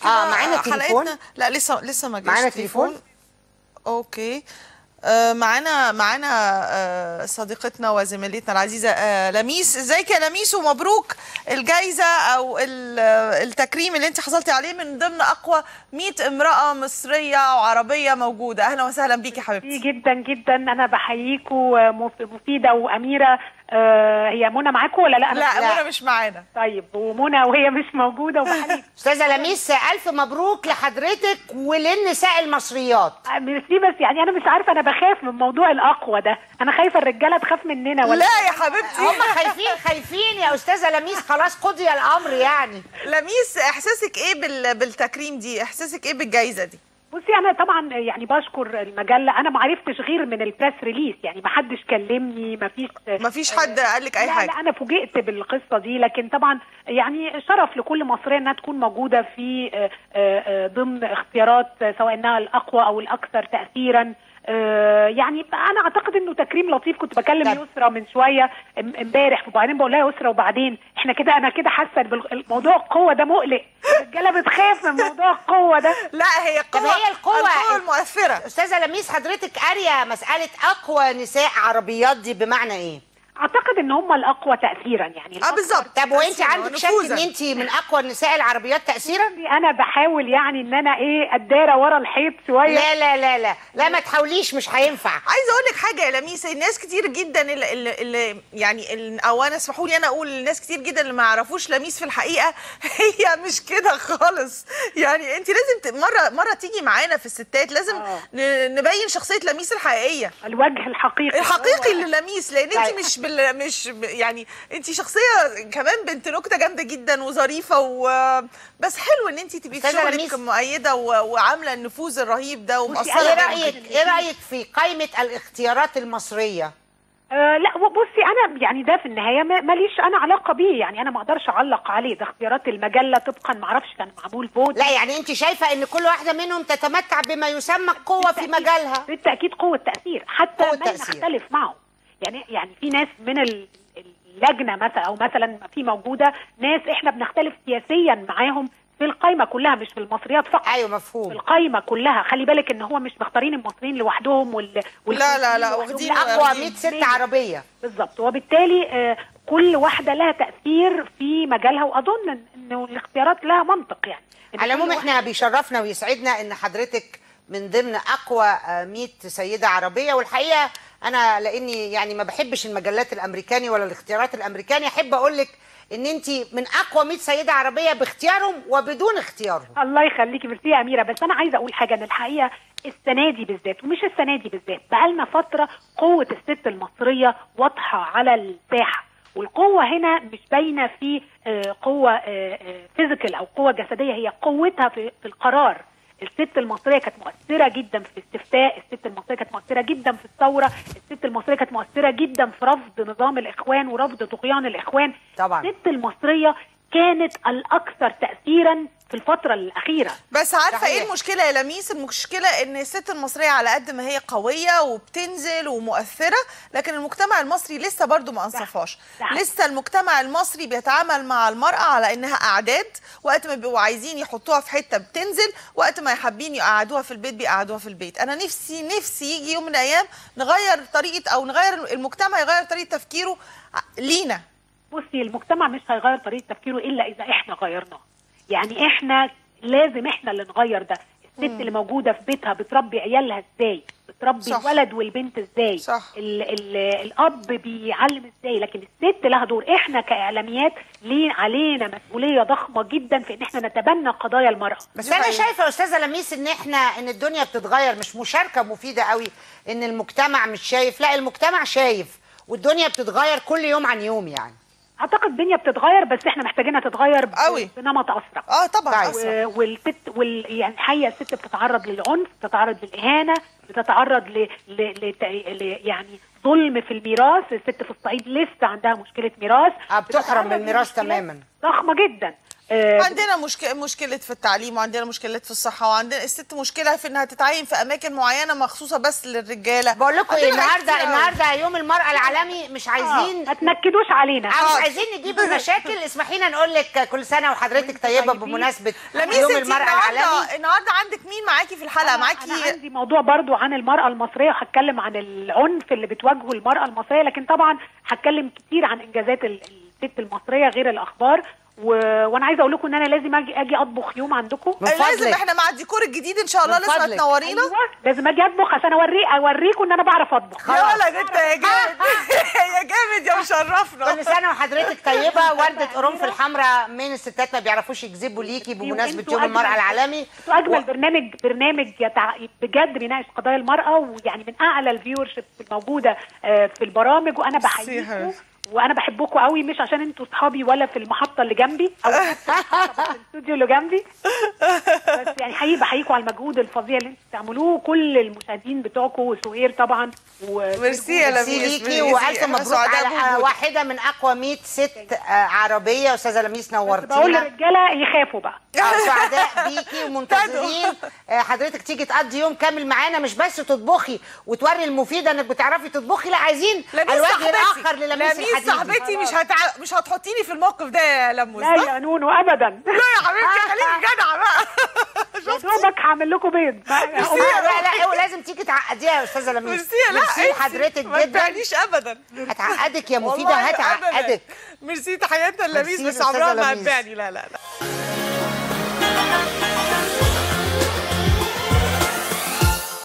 آه، معانا تليفون؟ حلقتنا لا لسه لسه ما جاش معانا تليفون؟ اوكي آه معانا معانا آه صديقتنا وزميلتنا العزيزه آه لميس ازيك يا لميس ومبروك الجايزه او ال- آه، التكريم اللي انت حصلتي عليه من ضمن اقوى 100 امراه مصريه وعربيه موجوده اهلا وسهلا بيكي حبيبتي جدا جدا انا بحييكوا مف- مفيده واميره آه، هي منى معاكم ولا لا أنا لا لا. منى مش معانا طيب ومنى وهي مش موجوده وبحييك استاذه لميس الف مبروك لحضرتك وللنساء المصريات آه، ميرسي بس يعني انا مش عارفه انا بخاف من موضوع الاقوى ده انا خايفه الرجاله تخاف مننا ولا لا يا حبيبتي هم خايفين خايفين يا استاذه لميس خلاص قضي الامر يعني لميس احساسك ايه بال... بالتكريم دي احساسك ايه بالجايزه دي بصي انا طبعا يعني بشكر المجله انا ما عرفتش غير من البريس ريليس يعني ما حدش كلمني ما فيش ما فيش حد قال لك اي لا حاجه لا انا فوجئت بالقصه دي لكن طبعا يعني شرف لكل مصريه انها تكون موجوده في آه، آه، آه، ضمن اختيارات آه، سواء انها الاقوى او الاكثر تاثيرا آه، يعني انا اعتقد انه تكريم لطيف كنت بكلم طب. يسرا من شويه ام- امبارح وبعدين بقول لها يا يسرا وبعدين احنا كده انا كده حاسه بال- موضوع القوه ده مقلق الرجاله بتخاف من موضوع القوه ده لا هي طب القوه هي القوة- القوه المؤثره استاذه لميس حضرتك قاريه مساله اقوى نساء عربيات دي بمعنى ايه اعتقد ان هم الاقوى تاثيرا يعني اه الأكثر بالظبط طب وانت تأثيراً عندك شك ونفوذاً. ان انت من اقوى النساء العربيات تاثيرا انا بحاول يعني ان انا ايه اتدارى ورا الحيط شويه لا لا لا لا لا ما تحاوليش مش هينفع عايزه اقول لك حاجه يا لميس الناس كتير جدا اللي, اللي, اللي يعني ال- او انا اسمحوا لي انا اقول الناس كتير جدا اللي ما يعرفوش لميس في الحقيقه هي مش كده خالص يعني انت لازم ت- مره مره تيجي معانا في الستات لازم آه. ن- نبين شخصيه لميس الحقيقيه الوجه الحقيقي الحقيقي للميس لان انت طيب. مش بال مش ب- يعني انت شخصيه كمان بنت نكته جامده جدا وظريفه و بس حلو ان انت تبقي في أستاذة شغلك لميس. مؤيده و... وعامله النفوذ الرهيب ده ايه ومأثره رايك ايه رايك في قائمه الاختيارات المصريه آه لا بصي انا يعني ده في النهايه ما- ماليش انا علاقه بيه يعني انا ما اقدرش اعلق عليه ده اختيارات المجله طبقا ما اعرفش كان معمول فوت لا يعني انت شايفه ان كل واحده منهم تتمتع بما يسمى القوه في بالتأكيد- مجالها بالتاكيد قوه تاثير حتى قوة من تأثير. نختلف معه يعني يعني في ناس من ال- اللجنه مثلا او مثلا في موجوده ناس احنا بنختلف سياسيا معاهم في القايمه كلها مش في المصريات فقط ايوه في مفهوم القايمه كلها خلي بالك ان هو مش مختارين المصريين لوحدهم وال لا، لا، لا، والفلسطينيين واخدين لوحدهم. لا، اقوى 100 ست عربيه بالظبط وبالتالي آه، كل واحده لها تاثير في مجالها واظن إن- انه الاختيارات لها منطق يعني إن على كل العموم واحدة- احنا بيشرفنا ويسعدنا ان حضرتك من ضمن اقوى آه، 100 سيده عربيه والحقيقه انا لاني يعني ما بحبش المجلات الامريكاني ولا الاختيارات الامريكاني احب اقول لك ان انت من اقوى 100 سيده عربيه باختيارهم وبدون اختيارهم الله يخليكي ميرسي يا اميره بس انا عايزه اقول حاجه ان الحقيقه السنه دي بالذات ومش السنه دي بالذات بقالنا فتره قوه الست المصريه واضحه على الساحه والقوه هنا مش باينه في آه، قوه فيزيكال او قوه جسديه هي قوتها في في القرار الست المصريه كانت مؤثره جدا في الاستفتاء الست المصريه كانت مؤثره جدا في الثوره الست المصريه كانت مؤثره جدا في رفض نظام الاخوان ورفض طغيان الاخوان طبعا. الست المصريه كانت الاكثر تاثيرا في الفتره الاخيره بس عارفه صحيح. ايه المشكله يا لميس المشكله ان الست المصريه على قد ما هي قويه وبتنزل ومؤثره لكن المجتمع المصري لسه برضو ما انصفاش صح. لسه المجتمع المصري بيتعامل مع المراه على انها اعداد وقت ما بيبقوا عايزين يحطوها في حته بتنزل وقت ما حابين يقعدوها في البيت بيقعدوها في البيت انا نفسي نفسي يجي يوم من الايام نغير طريقه او نغير المجتمع يغير طريقه تفكيره ع- لينا بصي المجتمع مش هيغير طريقه تفكيره الا اذا احنا غيرناه يعني احنا لازم احنا اللي نغير ده الست اللي موجوده في بيتها بتربي عيالها ازاي بتربي صح. الولد والبنت ازاي صح. ال ال الاب بيعلم ازاي لكن الست لها دور احنا كاعلاميات ليه علينا مسؤوليه ضخمه جدا في ان احنا نتبنى قضايا المراه بس دي انا حقيقة. شايفه يا استاذه لميس ان احنا ان الدنيا بتتغير مش مشاركه مفيده قوي ان المجتمع مش شايف لا المجتمع شايف والدنيا بتتغير كل يوم عن يوم يعني اعتقد الدنيا بتتغير بس احنا محتاجينها تتغير ب- قوي. بنمط اسرع اه طبعا طيب. أسرع. و- والست وال يعني الحقيقه الست بتتعرض للعنف بتتعرض للاهانه بتتعرض ل... ل... ل... ل... يعني ظلم في الميراث الست في الصعيد لسه عندها مشكله ميراث آه، بتحرم بتتعرض من الميراث لمشكلات تماماً. ضخمه جدا آه، عندنا مشكلة مشكلة في التعليم وعندنا مشكلات في الصحة وعندنا الست مشكلة في انها تتعين في اماكن معينة مخصوصة بس للرجالة بقول لكم ايه عندنا حاجات النهارده كتير أوي. النهارده يوم المراه العالمي مش عايزين ما تنكدوش علينا آه، مش عايزين نجيب المشاكل اسمحينا نقول لك كل سنه وحضرتك طيبه طيبين. بمناسبه لميس يوم انت المراه العالمي النهارده النهارده عندك مين معاكي في الحلقة انا معاكي عندي موضوع برضو عن المرأة المصرية وهتكلم عن العنف اللي بتواجهه المرأة المصرية لكن طبعا هتكلم كتير عن انجازات ال- الست المصرية غير الاخبار و... وانا عايزه اقول لكم ان انا لازم اجي اجي اطبخ يوم عندكم من لازم فضلك. احنا مع الديكور الجديد ان شاء الله من لازم فضلك. تنورينا أيوة، لازم اجي اطبخ عشان اوري اوريكم ان انا بعرف اطبخ يا خلاص. ولد انت يا جامد يا جامد يا مشرفنا كل سنه وحضرتك طيبه ورده قرنفل الحمراء من الستات ما بيعرفوش يكذبوا ليكي بمناسبه وانتوا يوم المراه أجمل- العالمي انتوا اجمل برنامج برنامج يتع... بجد بيناقش قضايا المراه ويعني من اعلى الفيور شيب الموجوده آه، في البرامج وانا بحييكم حبيبتي. وانا بحبكم قوي مش عشان انتوا صحابي ولا في المحطه اللي جنبي او في الاستوديو اللي جنبي بس يعني حقيقي بحييكم على المجهود الفظيع اللي انتوا بتعملوه كل المشاهدين بتوعكم وسهير طبعا و ميرسي يا ميرسي لميس ليكي ميرسي. والف احنا مبروك سعداء على بوجودك. واحده من اقوى 100 ست آه، عربيه استاذه لميس بقول نورتينا للرجاله يخافوا بقى آه، سعداء بيكي ومنتظرين آه، حضرتك تيجي تقضي يوم كامل معانا مش بس تطبخي وتوري المفيده انك بتعرفي تطبخي لا عايزين لميس الوجه صاحبتي الاخر للميس لميس الحديدي صاحبتي مش هتع... مش هتحطيني في الموقف ده يا لموس لا صح؟ يا نونو ابدا لا يا حبيبتي خليكي جدعه بقى يا دوبك هعمل لكم بيض ما- لا لا لا أيوة، لازم تيجي تعقديها يا استاذه لميس ميرسي لا ميرسي انتي حضرتك ما جدا تعنيش ابدا هتعقدك يا مفيده والله هتعقدك أبداً. ميرسي تحياتنا لميس ميرسي بس لأستاذة عمرها ما لميس. هتبعني لا لا لا